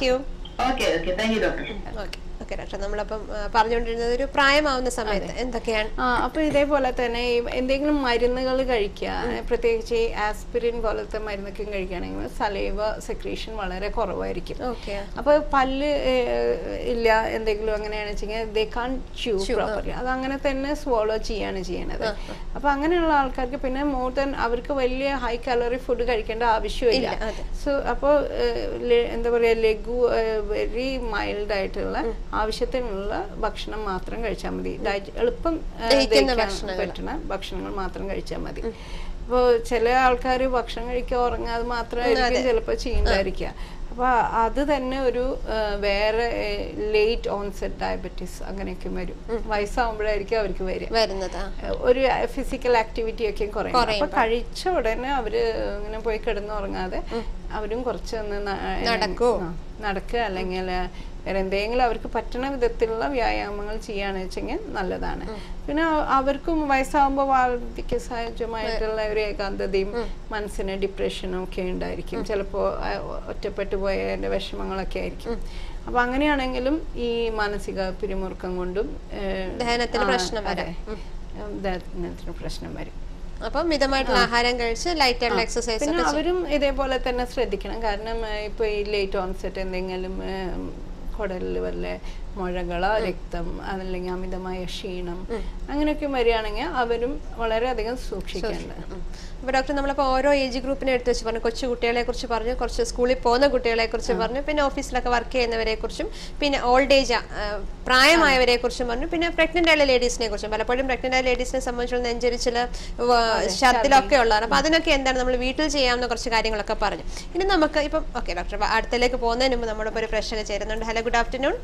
Thank you okay okay thank you doctor okay okay doctor നമ്മളപ്പം ആ, പറഞ്ഞുകൊണ്ടിരുന്നത് ഒരു പ്രായമാവുന്ന സമയത്ത് എന്തൊക്കെയാണ് ആ അപ്പൊ ഇതേപോലെ തന്നെ ഈ എന്തെങ്കിലും മരുന്നുകൾ കഴിക്കുക പ്രത്യേകിച്ച് ഈ ആസ്പിരിൻ പോലത്തെ മരുന്നൊക്കെ കഴിക്കുകയാണെങ്കിൽ സലൈവ സെക്രീഷൻ വളരെ കുറവായിരിക്കും ഓക്കെ അപ്പൊ പല്ല് ഏഹ്, ഇല്ല എന്തെങ്കിലും അങ്ങനെയാണ് വെച്ചെങ്കിൽ ദേ കാൺ ച്യൂ പ്രോപ്പർലി അത് അങ്ങനെ തന്നെ സ്വോളോ ചെയ്യാണ് ചെയ്യണത് അപ്പൊ അങ്ങനെയുള്ള ആൾക്കാർക്ക് പിന്നെ മോർ ദാൻ അവർക്ക് വലിയ ഹൈ കലോറി ഫുഡ് കഴിക്കേണ്ട ആവശ്യമില്ല ഇല്ല, അതെ. സോ അപ്പോൾ എന്താ പറയാ ലഘു വെരി മൈൽഡ് ആയിട്ടുള്ള ആവശ്യത്തിനുള്ള ഭക്ഷണം മാത്രം കഴിച്ചാൽ മതി ഡയജ- എളുപ്പം ഏഹ്, ദഹിക്കുന്ന ദഹിക്കാൻ ഭക്ഷണങ്ങൾ. പറ്റുന്ന ഭക്ഷണങ്ങൾ മാത്രം കഴിച്ചാൽ മതി ഇപ്പോൾ ചില ആൾക്കാർ ഭക്ഷണം കഴിക്കുക ഉറങ്ങാതെ മാത്രമായിരിക്കും ചിലപ്പോൾ ചെയ്യണ്ടായിരിക്കുക അപ്പൊ അത് തന്നെ ഒരു ആ, വേറെ ലേറ്റ് ഓൺസെറ്റ് ഡയബറ്റീസ് അങ്ങനെയൊക്കെ വരും വയസ്സാവുമ്പോഴായിരിക്കും അവർക്ക് വരിക വരുന്നത് ആ. ഒരു ഫിസിക്കൽ ആക്ടിവിറ്റി ഒക്കെ കുറയും കുറയും. അപ്പൊ കഴിച്ച ഉടനെ അവര് ഇങ്ങനെ പോയി കിടന്നുറങ്ങാതെ അവരും കുറച്ചൊന്ന് ന- നടക്കുവോ? ആ, നടക്കുക അല്ലെങ്കിൽ വേറെ എന്തെങ്കിലും അവർക്ക് പറ്റുന്ന വിധത്തിലുള്ള വ്യായാമങ്ങൾ ചെയ്യുകയാണെന്ന് വെച്ചെങ്കിൽ നല്ലതാണ് പിന്നെ അ- അവർക്കും വയസ്സാകുമ്പോൾ വാർദ്ധക്യ സഹജമായിട്ടുള്ള ഒരു ഏകാന്തതയും മനസ്സിന് ഡിപ്രഷനും ഒക്കെ ഉണ്ടായിരിക്കും ചിലപ്പോൾ ഒറ്റപ്പെട്ടു പോയതിന്റെ വിഷമങ്ങളൊക്കെ ആയിരിക്കും അപ്പൊ അങ്ങനെയാണെങ്കിലും ഈ മാനസിക പിരിമുറുക്കം കൊണ്ടും ഏഹ്, ദഹനത്തിന് ആ, പ്രശ്നം അതെ. വരാം. ഉം, ദഹനത്തിന് പ്രശ്നം വരും അപ്പം മിതമായിട്ടുള്ള ആഹാരം കഴിച്ച് ലൈറ്റ് ആയിട്ടുള്ള എക്സസൈസ് പിന്നെ ഒക്കെ ചെയ്യും. അവരും ഇതേപോലെ തന്നെ ശ്രദ്ധിക്കണം കാരണം ഏഹ്, ഇപ്പൊ ഈ ലേറ്റ് ഓൺസെറ്റ് എന്തെങ്കിലും ഏഹ്, കുടലിൽ വല്ല മുഴകളോ രക്തം അതല്ലെങ്കിൽ അമിതമായ ക്ഷീണം അങ്ങനെയൊക്കെ വരികയാണെങ്കിൽ അവരും വളരെയധികം സൂക്ഷിക്കേണ്ടത് അപ്പൊ ഡോക്ടർ നമ്മളിപ്പോൾ ഓരോ ഏജ് ഗ്രൂപ്പിനെ എടുത്ത് വെച്ച് പറഞ്ഞു കൊച്ചു കുട്ടികളെ കുറിച്ച് പറഞ്ഞു കുറച്ച് സ്കൂളിൽ പോകുന്ന കുട്ടികളെ കുറിച്ച് പറഞ്ഞു പിന്നെ ഓഫീസിലൊക്കെ വർക്ക് ചെയ്യുന്നവരെ കുറിച്ചും പിന്നെ ഓൾഡ് ഏജ് പ്രായമായവരെ കുറിച്ചും പറഞ്ഞു പിന്നെ പ്രഗ്നന്റ് ആയ ലേഡീസിനെ കുറിച്ചും പലപ്പോഴും പ്രഗ്നന്റ് ആയ ലേഡീസിനെ സംബന്ധിച്ചുള്ള നെഞ്ചരിച്ചില് ഛർദിലൊക്കെ ഉള്ളതാണ് അപ്പൊ അതിനൊക്കെ എന്താണ് നമ്മൾ വീട്ടിൽ ചെയ്യാവുന്ന കുറച്ച് കാര്യങ്ങളൊക്കെ പറഞ്ഞു ഇനി നമുക്ക് ഇപ്പം ഓക്കെ ഡോക്ടർ അപ്പൊ അടുത്തേക്ക് പോകുന്നതിന് മുമ്പ് നമ്മുടെ ഒരു പ്രശ്നം ചേരുന്നുണ്ട് hello good afternoon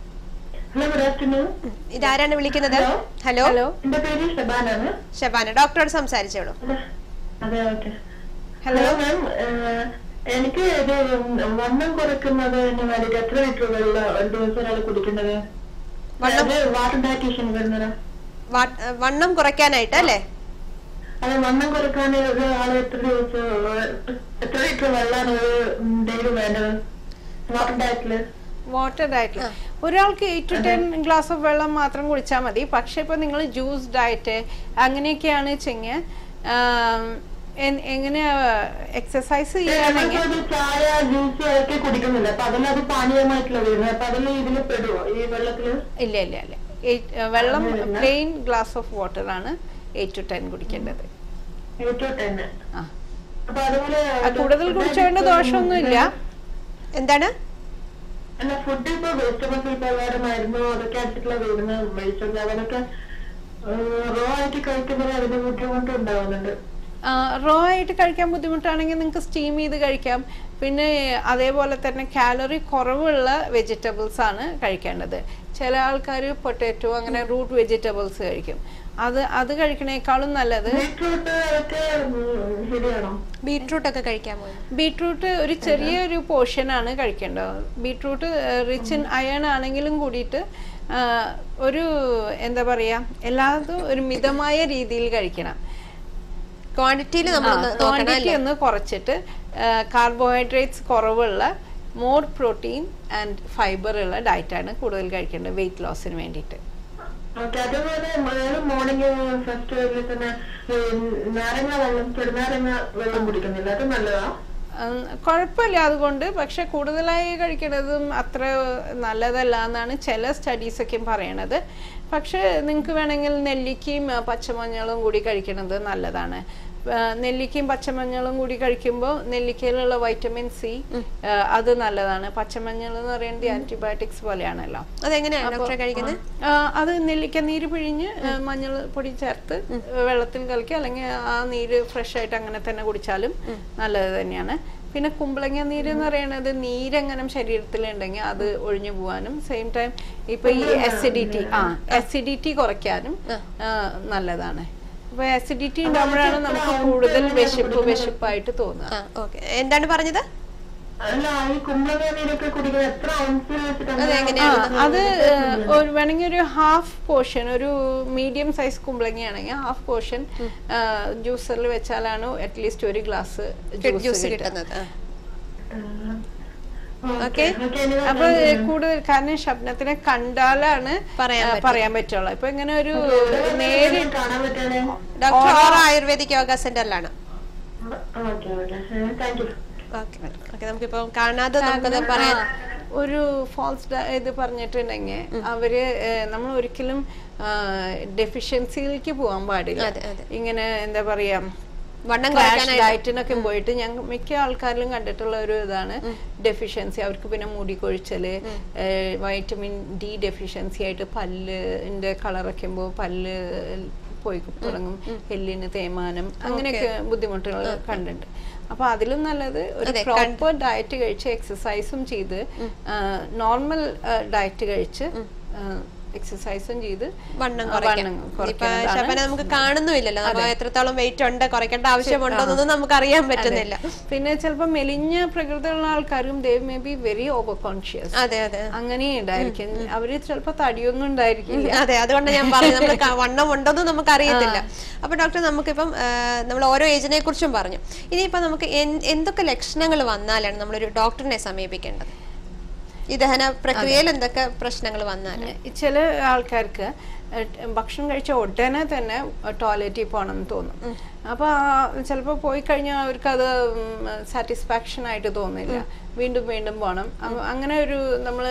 hello good afternoon ഇതാരാണ് വിളിക്കുന്നത് ഹലോ ഹലോ എന്റെ പേര് ഷബാനാണ് ഷബാന ഡോക്ടറോട് സംസാരിച്ചോളൂ അതെ ഓക്കെ ഹലോ മാം എനിക്ക് ഇത് വണ്ണം കുറയ്ക്കുന്നതിന് വേണ്ടിട്ട് എത്ര ലിറ്റർ വെള്ളം ഒരു ദിവസം ഒരാൾ കുടിക്കേണ്ടത് വണ്ണം- അത് വാട്ടർ ഡയറ്റീഷ്യൻ വരുന്നത് വാ- വണ്ണം കുറയ്ക്കാനായിട്ട് അല്ലേ അത് വണ്ണം കുറയ്ക്കാൻ ഒരു ആള് എത്ര ദിവസം എത്ര ലിറ്റർ വെള്ളമാണ് ഒരു ഡെയിലി വേണ്ടത് വാട്ടർ ഡയറ്റില് വാട്ടർ ഡയറ്റ് ഒരാൾക്ക് eight to ten glass of വെള്ളം മാത്രം കുടിച്ചാൽ മതി പക്ഷെ ഇപ്പൊ നിങ്ങൾ ജ്യൂസ് ഡയറ്റ് അങ്ങനെയൊക്കെയാണ് വെച്ചെങ്കിൽ എങ്ങനെ എക്സസൈസ് ചെയ്യുകയാണെങ്കിൽ ഒരു ചായ ജ്യൂസ് ഒക്കെ കുടിക്കുന്നില്ല അപ്പൊ അതിലത് പാനീയമായിട്ടുള്ള വരുന്നത് അപ്പൊ അതിൽ ഇതിൽ പെടുവോ ഈ വെള്ളത്തില് ഇല്ല ഇല്ല ഇല്ല Eight, ഏഹ്, വെള്ളം പ്ലെയിൻ ഗ്ലാസ് ഓഫ് വാട്ടർ ആണ് എയ്റ്റ് ടു ടെൻ കുടിക്കേണ്ടത് ഏറ്റവും തന്നെ ആ അപ്പൊ അതുപോലെ ആ, കൂടുതൽ കുടിച്ചുകൊണ്ട് ദോഷമൊന്നുമില്ല എന്താണ് അല്ല ഫുഡ് ഇപ്പൊ വെജിറ്റബിൾസ് ഇപ്പൊ വേറെ മരുന്നോ അതൊക്കെ അടിച്ചിട്ടുള്ള വരുന്ന വെജിറ്റബിൾ അതൊക്കെ റോ ആയിട്ട് കഴിക്കുമ്പോൾ അതിന് ബുദ്ധിമുട്ട് ഉണ്ടാവുന്നുണ്ട് റോ ആയിട്ട് കഴിക്കാൻ ബുദ്ധിമുട്ടാണെങ്കിൽ നിങ്ങൾക്ക് സ്റ്റീം ചെയ്ത് കഴിക്കാം പിന്നെ അതേപോലെ തന്നെ കാലറി കുറവുള്ള വെജിറ്റബിൾസ് ആണ് കഴിക്കേണ്ടത് ചില ആൾക്കാർ പൊട്ടാറ്റോ അങ്ങനെ റൂട്ട് വെജിറ്റബിൾസ് കഴിക്കും അത് അത് കഴിക്കണേക്കാളും നല്ലത് ബീറ്റ്റൂട്ട് അതൊക്കെ ഉം, ശരിയാണോ ബീട്രൂട്ട് ഒക്കെ കഴിക്കാമോ ബീട്രൂട്ട് ഒരു ചെറിയൊരു പോർഷൻ ആണ് കഴിക്കേണ്ടത് ബീട്രൂട്ട് റിച്ച് ഇൻ അയൺ ആണെങ്കിലും കൂടിയിട്ട് ആ, ഒരു എന്താ പറയാ എല്ലാതും ഒരു മിതമായ രീതിയിൽ കഴിക്കണം ക്വാണ്ടിറ്റിയിൽ നമ്മൾ നോക്കണം ക്വാണ്ടിറ്റി അല്ലേ ഒന്ന് കുറച്ചിട്ട് കാർബോഹൈഡ്രേറ്റ്സ് കുറവുള്ള മോർ പ്രോട്ടീൻ ആൻഡ് ഫൈബർ ഉള്ള ഡയറ്റാണ് കൂടുതൽ കഴിക്കേണ്ടത് വെയിറ്റ് ലോസിന് വേണ്ടിയിട്ട് ഓക്കെ അതേപോലെ മോർണിംഗ് ഫസ്റ്റ് വരിൽ തന്നെ ഉം, നാരങ്ങ വെള്ളം ചെറുനാരങ്ങ വെള്ളം കുടിക്കുന്നില്ല അത് നല്ലതാ ഉം, കുഴപ്പമില്ല അതുകൊണ്ട് പക്ഷെ കൂടുതലായി കഴിക്കുന്നതും അത്ര നല്ലതല്ല എന്നാണ് ചില സ്റ്റഡീസൊക്കെ പറയണത് പക്ഷെ നിങ്ങൾക്ക് വേണമെങ്കിൽ നെല്ലിക്കയും ആ, പച്ചമഞ്ഞളും കൂടി കഴിക്കുന്നത് നല്ലതാണ് ആ, നെല്ലിക്കയും പച്ചമഞ്ഞളും കൂടി കഴിക്കുമ്പോൾ നെല്ലിക്കയിലുള്ള വൈറ്റമിൻ സി അത് നല്ലതാണ് പച്ചമഞ്ഞൾ എന്ന് പറയുന്നത് ആന്റിബയോട്ടിക്സ് പോലെയാണല്ലോ അതെങ്ങനെയാണ് ഡോക്ടറെ കഴിക്കുന്നത് ആ, അത് നെല്ലിക്ക നീര് പിഴിഞ്ഞ് മഞ്ഞൾ പൊടി ചേർത്ത് വെള്ളത്തിൽ കലക്കി അല്ലെങ്കിൽ ആ നീര് ഫ്രഷ് ആയിട്ട് അങ്ങനെ തന്നെ കുടിച്ചാലും നല്ലത് തന്നെയാണ് പിന്നെ കുമ്പളങ്ങ നീര് എന്ന് പറയുന്നത് നീരെങ്ങനെ ശരീരത്തിലുണ്ടെങ്കിൽ അത് ഒഴിഞ്ഞു പോകാനും സെയിം ടൈം ഇപ്പൊ ഈ അസിഡിറ്റി ആ അസിഡിറ്റി കുറയ്ക്കാനും ആ, നല്ലതാണ് അപ്പൊ അസിഡിറ്റി ഉണ്ടാകുമ്പോഴാണ് നമുക്ക് കൂടുതൽ വിശപ്പ് വിശപ്പായിട്ട് തോന്നുക ആ ഓക്കെ എന്താണ് പറഞ്ഞത് അല്ല ഈ കുമ്പളങ്ങ നീരൊക്കെ കുടിക്കുന്നത് എത്ര ഔൺസിൽ വെച്ചിട്ടാണ് അത് എങ്ങനെയാണ് ആ, അത് ഏഹ്, ഒരു വേണമെങ്കിൽ ഒരു ഹാഫ് പോർഷൻ ഒരു മീഡിയം സൈസ് കുമ്പളങ്ങയാണെങ്കിൽ ഹാഫ് പോർഷൻ ജ്യൂസറിൽ വെച്ചാലാണ് അറ്റ്ലീസ്റ്റ് ഒരു ഗ്ലാസ് ജ്യൂസ് ജ്യൂസ് കിട്ടുന്നത് ആ. ഓക്കെ ഓക്കെ ഇനി അപ്പൊ കൂടുതൽ കാരണം ശബ്ദത്തിനെ കണ്ടാലാണ് പറയാൻ ആ, പറയാൻ പറ്റുള്ളൂ ഇപ്പൊ ഇങ്ങനെ ഒരു നേരി നേരിട്ട് കാണാൻ പറ്റാതെ ഡോക്ടർ ഓറ ആയുർവേദിക് യോഗ സെന്ററിലാണ് okay okay thank you okay okay നമുക്കിപ്പോ കാണാതെ നമുക്കത് പറയാൻ ആ, ഒരു ഫോൾസ് ഇത് പറഞ്ഞിട്ടുണ്ടെങ്കിൽ അവര് നമ്മൾ ഒരിക്കലും ഡെഫിഷ്യൻസിയിലേക്ക് പോകാൻ പാടില്ല അതെ, അതെ. ഇങ്ങനെ എന്താ പറയാ വണ്ണം ക്രാഷ് കുറയ്ക്കാനായിട്ട് ഡയറ്റിനൊക്കെ പോയിട്ട് ഞങ്ങൾ മിക്ക ആൾക്കാരിലും കണ്ടിട്ടുള്ള ഒരു ഇതാണ് ഡെഫിഷ്യൻസി അവർക്ക് പിന്നെ മുടി കൊഴിച്ചല് വൈറ്റമിൻ ഡി ഡെഫിഷ്യൻസി ആയിട്ട് പല്ലിന്റെ കളർ വയ്ക്കുമ്പോൾ പല്ല് പോയി തുടങ്ങും എല്ലിന് തേയ്മാനം അങ്ങനെയൊക്കെ ബുദ്ധിമുട്ടുകൾ കണ്ടിട്ടുണ്ട് അപ്പൊ അതിലും നല്ലത് ഒരു അതെ, പ്രോപ്പർ ഡയറ്റ് കഴിച്ച് എക്സസൈസും ചെയ്ത് നോർമൽ ഡയറ്റ് കഴിച്ച് എക്സസൈസും ചെയ്ത് വണ്ണം ആ, കുറയ്ക്കാം വണ്ണം ഇപ്പൊ കുറയ്ക്കുന്നതാണ് ശബന നമുക്ക് കാണുന്നുമില്ലല്ലോ നമ്മൾ എത്രത്തോളം വെയിറ്റ് ഉണ്ട് കുറയ്ക്കേണ്ട ആവശ്യമുണ്ടോ എന്നൊന്നും നമുക്ക് അറിയാൻ പറ്റുന്നില്ല പിന്നെ ചിലപ്പോൾ മെലിഞ്ഞ പ്രകൃതിയുള്ള ആൾക്കാരും they may be very over conscious അതെ അതെ അങ്ങനെ ഉണ്ടായിരിക്കും അവര് ചിലപ്പോൾ തടിയൊന്നും ഉണ്ടായിരിക്കില്ല അതെ അതുകൊണ്ട് ഞാൻ പറഞ്ഞു നമ്മൾ വണ്ണം ഉണ്ടോന്ന് നമുക്ക് അറിയത്തില്ല അപ്പൊ ഡോക്ടർ നമുക്കിപ്പം നമ്മൾ ഓരോ ഏജിനെ കുറിച്ചും പറഞ്ഞു ഇനിയിപ്പോ നമുക്ക് എൻ- എന്തൊക്കെ ലക്ഷണങ്ങൾ വന്നാലാണ് നമ്മളൊരു ഡോക്ടറിനെ സമീപിക്കേണ്ടത് ഈ ദഹന പ്രക്രിയയിൽ എന്തൊക്കെ പ്രശ്നങ്ങൾ വന്നാലാണ് ചില ആൾക്കാർക്ക് ഏഹ് ഭക്ഷണം കഴിച്ച ഉടനെ തന്നെ ടോയ്ലറ്റിൽ പോകണം എന്ന് തോന്നും അപ്പൊ ചിലപ്പോൾ പോയി കഴിഞ്ഞാൽ അവർക്ക് അത് സാറ്റിസ്ഫാക്ഷൻ ആയിട്ട് തോന്നില്ല വീണ്ടും വീണ്ടും പോകണം അ- അങ്ങനെ ഒരു നമ്മൾ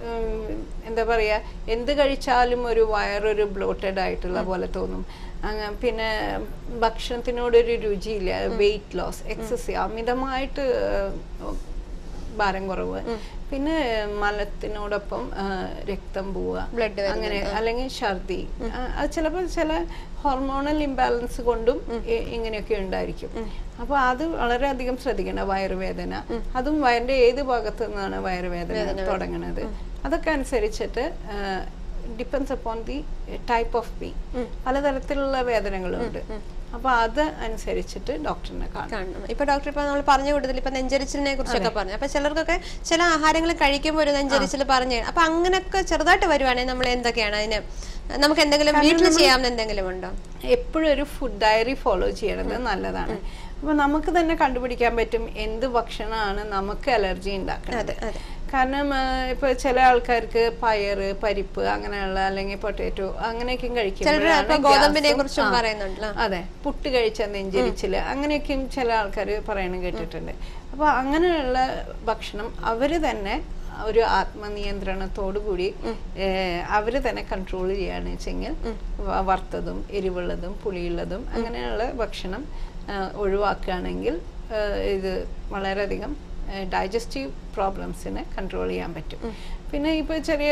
എന്താ പറയാ എന്ത് കഴിച്ചാലും ഒരു വയറൊരു ബ്ലോട്ടഡ് ആയിട്ടുള്ള പോലെ തോന്നും അങ്ങ പിന്നെ ഭക്ഷണത്തിനോടൊരു രുചിയില്ല വെയിറ്റ് ലോസ് എക്സസീവ് അമിതമായിട്ട് ഏഹ്, ഭാരം കുറവ് പിന്നെ മലത്തിനോടൊപ്പം ആ, രക്തം പോവുക Blood വരുന്നത്. അങ്ങനെ അല്ലെങ്കിൽ ഛർദി ആ, അത് ചിലപ്പോൾ ചില ഹോർമോണൽ ഇംബാലൻസ് കൊണ്ടും ഇ- ഇങ്ങനെയൊക്കെ ഉണ്ടായിരിക്കും അപ്പൊ അത് വളരെയധികം ശ്രദ്ധിക്കണം വയറുവേദന അതും വയറിന്റെ ഏത് ഭാഗത്തു നിന്നാണ് വയറുവേദന തുടങ്ങുന്നത് അതൊക്കെ അനുസരിച്ചിട്ട് depends upon the type of പി പലതരത്തിലുള്ള വേദനകളുണ്ട് അപ്പൊ അത് അനുസരിച്ചിട്ട് ഡോക്ടറിനെ കാണും കാണണം ഇപ്പൊ ഡോക്ടർ ഇപ്പൊ നമ്മൾ പറഞ്ഞു കൂടുതൽ ഇപ്പൊ നെഞ്ചരിച്ചിലിനെ കുറിച്ചൊക്കെ പറഞ്ഞു അപ്പൊ ചിലർക്കൊക്കെ ചില ആഹാരങ്ങൾ കഴിക്കുമ്പോൾ ഒരു നെഞ്ചരിച്ചിൽ പറഞ്ഞു അപ്പൊ അങ്ങനെയൊക്കെ ചെറുതായിട്ട് വരുവാണെങ്കിൽ നമ്മൾ എന്തൊക്കെയാണ് അതിന് നമുക്ക് എന്തെങ്കിലും വീട്ടിൽ ചെയ്യാവുന്ന എന്തെങ്കിലും ഉണ്ടോ എപ്പോഴും ഒരു ഫുഡ് ഡയറി ഫോളോ ചെയ്യണത് നല്ലതാണ് അപ്പൊ നമുക്ക് തന്നെ കണ്ടുപിടിക്കാൻ പറ്റും എന്ത് ഭക്ഷണമാണ് നമുക്ക് അലർജി ഉണ്ടാക്കുന്നത് അതെ അതെ കാരണം ആ, ഇപ്പൊ ചില ആൾക്കാർക്ക് പയറ് പരിപ്പ് അങ്ങനെയുള്ള അല്ലെങ്കിൽ പൊട്ടാറ്റോ അങ്ങനെയൊക്കെയും ചിലർ ഇപ്പൊ കഴിക്കും ഗോതമ്പിനെ കുറിച്ചും പറയുന്നുണ്ടല്ലോ അതെ പുട്ട് കഴിച്ച നെഞ്ചരിച്ചില് അങ്ങനെയൊക്കെയും ചില ആൾക്കാർ പറയണം കേട്ടിട്ടുണ്ട് അപ്പൊ അങ്ങനെയുള്ള ഭക്ഷണം അവര് തന്നെ ഒരു ആത്മനിയന്ത്രണത്തോടു കൂടി ഏഹ്, അവര് തന്നെ കൺട്രോൾ ചെയ്യുകയാണ് വെച്ചെങ്കിൽ വ- വറുത്തതും എരിവുള്ളതും പുളിയുള്ളതും അങ്ങനെയുള്ള ഭക്ഷണം ആ, ഒഴിവാക്കുകയാണെങ്കിൽ ആ, ഇത് വളരെയധികം ഡൈജസ്റ്റീവ് പ്രോബ്ലംസിനെ കൺട്രോൾ ചെയ്യാൻ പറ്റും പിന്നെ ഇപ്പോൾ ചെറിയ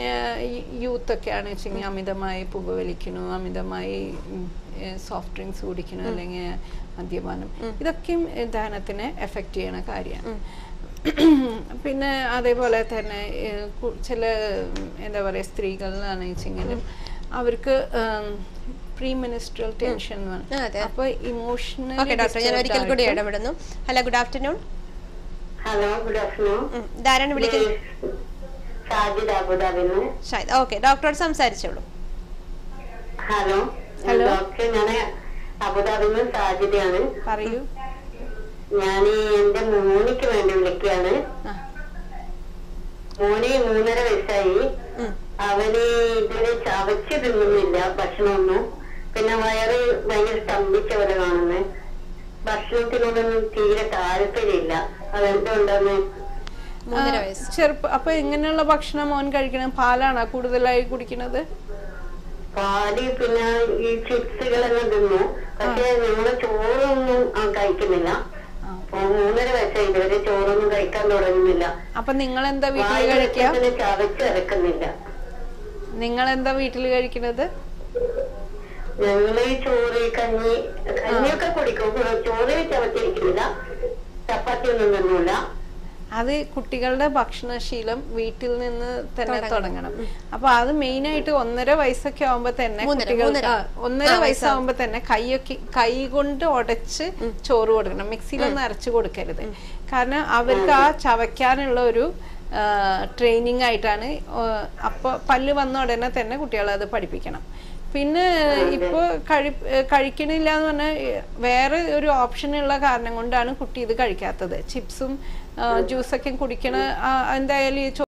യൂത്ത് ഒക്കെ ആണ് വെച്ചെങ്കിൽ അമിതമായി പുകവലിക്കണു അമിതമായി സോഫ്റ്റ് ഡ്രിങ്ക്സ് കുടിക്കണു അല്ലെങ്കിൽ മദ്യപാനം ഇതൊക്കെയും ഏ, ദഹനത്തിനെ എഫക്റ്റ് ചെയ്യണ കാര്യമാണ് പിന്നെ അതേപോലെ തന്നെ ഏ, കു- ചില ഉം, എന്താ പറയുക സ്ത്രീകളിലാണ് വെച്ചെങ്കിലും അവർക്ക് പ്രീ മിനിസ്ട്രൽ ടെൻഷൻ ആ, അതെ. അപ്പൊ ഇമോഷണൽ ഓക്കെ ഡോക്ടർ ഞാൻ ഒരിക്കൽ കൂടി ഇടപെടുന്നു hello good afternoon hello good afternoon ഇതാരാണ് വിളിക്കുന്നത് സാജിദ് അബുദാബിന്ന് ഷാഹിദ് ഓക്കെ ഡോക്ടറോട് സംസാരിച്ചോളൂ ഹലോ ഹലോ. ഡോക്ടർ ഞാൻ അബുദാബിന്ന് സാജിദയാണ് പറയൂ ഞാൻ എന്റെ മോനിക്ക് വേണ്ടി വിളിക്കുകയാണ് ആ. മോന് മൂന്നര വയസ്സായി ഉം. അവന് ഇതുവരെ ചവച്ച് തിന്നുന്നില്ല ഭക്ഷണമൊന്നും പിന്നെ വയറ് ഭയങ്കര സ്തംഭിച്ച പോലെ കാണുന്നത് ഭക്ഷണത്തിനോടൊന്നും തീരെ താല്പര്യമില്ല അതെന്തുകൊണ്ടാന്ന് മൂന്നര ആ, വയസ്സ് ചെറുപ്പ അപ്പൊ എങ്ങനെയുള്ള ഭക്ഷണം മോൻ കഴിക്കണം പാലാണോ കൂടുതലായി കുടിക്കുന്നത് പാല് പിന്നെ ഈ ചിപ്സുകളെല്ലാം തിന്നു പക്ഷെ ഞങ്ങള് ചോറൊന്നും ആ, കഴിക്കുന്നില്ല അപ്പൊ മൂന്നര വയസ്സായി ഇതുവരെ ചോറൊന്നും കഴിക്കാൻ തുടങ്ങുന്നില്ല അപ്പൊ നിങ്ങൾ എന്താ വീട്ടിൽ വായിൽ കഴിക്കുക വെച്ചതിന് ചവച്ചിറക്കുന്നില്ല നിങ്ങൾ എന്താ വീട്ടിൽ കഴിക്കുന്നത് ഞങ്ങള് ഈ ചോറ് കഞ്ഞി കഞ്ഞിയൊക്കെ കുടിക്കും ചോറ് ചവച്ചിരിക്കുന്നില്ല ചപ്പാത്തി ഒന്നും തിന്നൂല അത് കുട്ടികളുടെ ഭക്ഷണശീലം വീട്ടിൽ നിന്ന് തന്നെ തുടങ്ങണം അപ്പൊ അത് മെയിൻ ആയിട്ട് ഒന്നര വയസ്സൊക്കെ ആവുമ്പോ തന്നെ മൂന്നര, കുട്ടികൾ മൂന്നര. ആ, ഒന്നര വയസ്സാവുമ്പോ തന്നെ കൈയൊക്കെ കൈ കൊണ്ട് ഉടച്ച് ചോറ് കൊടുക്കണം മിക്സിയിലൊന്നും അരച്ചു കൊടുക്കരുത് കാരണം അവർക്ക് ആ ചവയ്ക്കാനുള്ള ഒരു ട്രെയിനിങ് ആയിട്ടാണ് ആ, അപ്പൊ പല്ല് വന്ന ഉടനെ തന്നെ കുട്ടികളെ അത് പഠിപ്പിക്കണം പിന്നെ ഇപ്പൊ കഴി കഴിക്കണില്ല എന്ന് പറഞ്ഞാൽ വേറെ ഒരു ഓപ്ഷൻ ഉള്ള കാരണം കൊണ്ടാണ് കുട്ടി ഇത് കഴിക്കാത്തത് ചിപ്സും ജ്യൂസൊക്കെ കുടിക്കണ ആ, എന്തായാലും ഈ